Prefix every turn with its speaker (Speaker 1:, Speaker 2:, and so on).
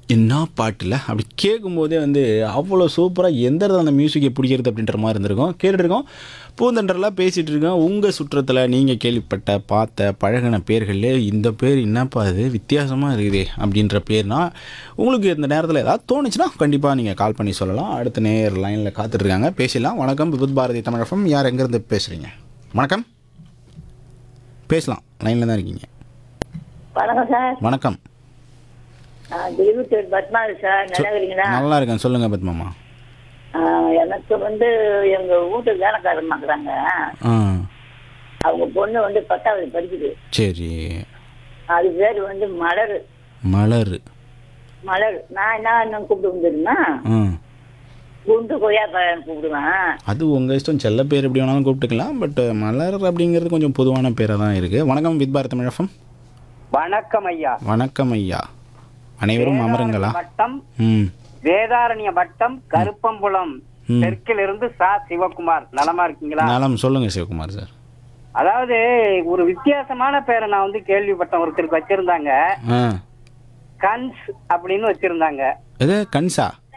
Speaker 1: என்ன பாட்டில் அப்படி கேட்கும்போதே வந்து அவ்வளோ சூப்பராக எந்த இடத்துல அந்த மியூசிக்கை பிடிக்கிறது அப்படின்ற மாதிரி இருந்திருக்கும் கேட்டுருக்கோம் பூந்தண்டரெலாம் பேசிகிட்டு இருக்கோம் உங்கள் சுற்றத்தில் நீங்கள் கேள்விப்பட்ட பார்த்த பழகின பேர்கள்லே இந்த பேர் என்னப்பா இது வித்தியாசமாக இருக்குதே அப்படின்ற பேர்னா உங்களுக்கு இந்த நேரத்தில் ஏதாவது தோணுச்சுன்னா கண்டிப்பாக நீங்கள் கால் பண்ணி சொல்லலாம் அடுத்த நேர் லைனில் காத்துட்ருக்காங்க பேசலாம் வணக்கம் விபுத் பாரதி தமிழகம் யார் எங்கேருந்து பேசுகிறீங்க வணக்கம் பேசலாம் லைனில் தான் இருக்கீங்க
Speaker 2: வணக்கம் சார்
Speaker 1: வணக்கம்
Speaker 2: நான் திருவித்தூர் பத்மாவதி சார் நல்லா இருக்கிறீங்களா
Speaker 1: நல்லா இருக்கேன் சொல்லுங்கள் பத்மாமா
Speaker 2: ஆ, எனக்கு வந்து எங்க வீட்டு வேலைக்காரன் பார்க்குறாங்க
Speaker 1: ஆ
Speaker 2: அவங்க பொண்ணு வந்து பத்தாவது படிக்குது
Speaker 1: சரி
Speaker 2: அது பேர் வந்து மலர்
Speaker 1: மலர்
Speaker 2: மலர் நான் என்ன என்ன கூப்பிட்டு தெரியுமா
Speaker 1: ஆ
Speaker 2: குண்டு கொய்யாப்பழம் கூப்பிடுவேன்
Speaker 1: அது உங்கள் இஷ்டம் செல்ல பேர் எப்படி வேணாலும் கூப்பிட்டுக்கலாம் பட் மலர் அப்படிங்கிறது கொஞ்சம் பொதுவான பேராக தான் இருக்குது வணக்கம் வித் பாரத் தமிழகம்
Speaker 3: வணக்கம் ஐயா
Speaker 1: வணக்கம் ஐயா அனைவரும் அமருங்களா
Speaker 3: வட்டம்
Speaker 1: ம்
Speaker 3: வேதாரண்ய வட்டம் கருப்பம்புலம்
Speaker 1: ம்.
Speaker 3: தெற்கிலிருந்து சா சிவகுமார் நலமா இருக்கீங்களா
Speaker 1: நலம் சொல்லுங்கள் சிவகுமார் சார்
Speaker 3: அதாவது ஒரு வித்தியாசமான பேரை நான் வந்து கேள்விப்பட்டேன் ஒருத்தருக்கு வச்சிருந்தாங்க
Speaker 1: ஆ
Speaker 3: கன்ஸ் அப்படின்னு வச்சிருந்தாங்க
Speaker 1: எது கன்சா